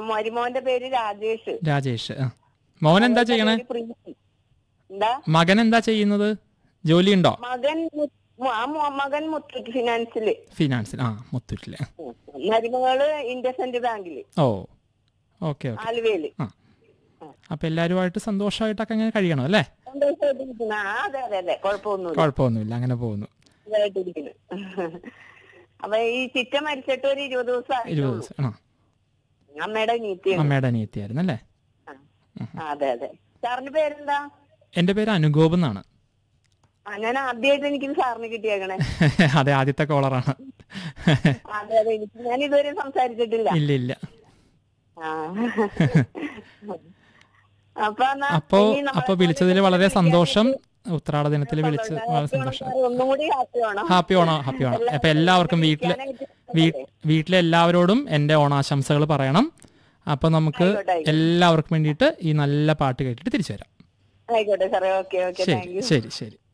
മരുമോന്റെ പേര് രാജേഷ് രാജേഷ് ആ മോൻ എന്താ ചെയ്യണേ പേര് പ്രീതി. എന്താ മകൻ എന്താ ചെയ്യുന്നത് ജോലിയുണ്ടോ മകൻ മു- ആ മു- മകൻ മുത്തൂറ്റ് ഫിനാൻസില് ഫിനാൻസിൽ ആ മുത്തൂറ്റില് മരുമകള് ഇൻഡസെന്റ് ബാങ്കില് ഓ ഓക്കെ ഓക്കെ ആലുവയില് ആ അപ്പൊ എല്ലാവരുമായിട്ട് സന്തോഷമായിട്ടൊക്കെ അങ്ങനെ കഴിയണം അല്ലേ സന്തോഷമായിട്ടിരിക്കുന്നു ആ അതെ അതെ അതെ കുഴപ്പമൊന്നുമില്ല കുഴപ്പമൊന്നുമില്ല അങ്ങനെ പോകുന്നു ഇതായിട്ടിരിക്കുന്നു അപ്പൊ ഈ ചിറ്റ മരിച്ചിട്ട് ഒരു ഇരുപത് ദിവസം ഇരുപത് ആയിട്ടുള്ളൂ. ദിവസം ആ അമ്മയുടെ നീത്തിയാണ് അമ്മയുടെ അനിയത്തിയായിരുന്നു അല്ലേ ആ, അതെ അതെ സാറിന്റെ പേരെന്താ എൻ്റെ പേര് അനുഗോപ് എന്നാണ് ആ ഞാൻ ആദ്യമായിട്ട് എനിക്ക് സാറിന് കിട്ടിയേക്കണേ അതെ ആദ്യത്തെ കോളറാണ് അതെ അതെ എനിക്ക് ഞാൻ ഇതുവരെ സംസാരിച്ചിട്ടില്ല ഇല്ല ഇല്ല ആ. അപ്പൊ എന്നാ അപ്പോ ഇനി നമ്മളെ അപ്പൊ വിളിച്ചതിൽ വളരെ സന്തോഷം ഉത്രാട ദിനത്തിൽ വിളിച്ച് വളരെ സന്തോഷം സാർ ഒന്നും കൂടി ഹാപ്പി വേണം ഹാപ്പി ഓണോ ഹാപ്പി ഓണം അപ്പൊ എല്ലാവർക്കും വീട്ടില് വീ- വീട്ടിലെ എല്ലാവരോടും എൻ്റെ ഓണാശംസകൾ പറയണം അപ്പൊ നമുക്ക് ആയിക്കോട്ടെ, ആയിക്കോട്ടെ. എല്ലാവർക്കും വേണ്ടിയിട്ട് ഈ നല്ല പാട്ട് കേട്ടിട്ട് തിരിച്ചു വരാം ആയിക്കോട്ടെ സാറേ ഓക്കെ ഓക്കെ താങ്ക് ശരി യു ശരി ശരി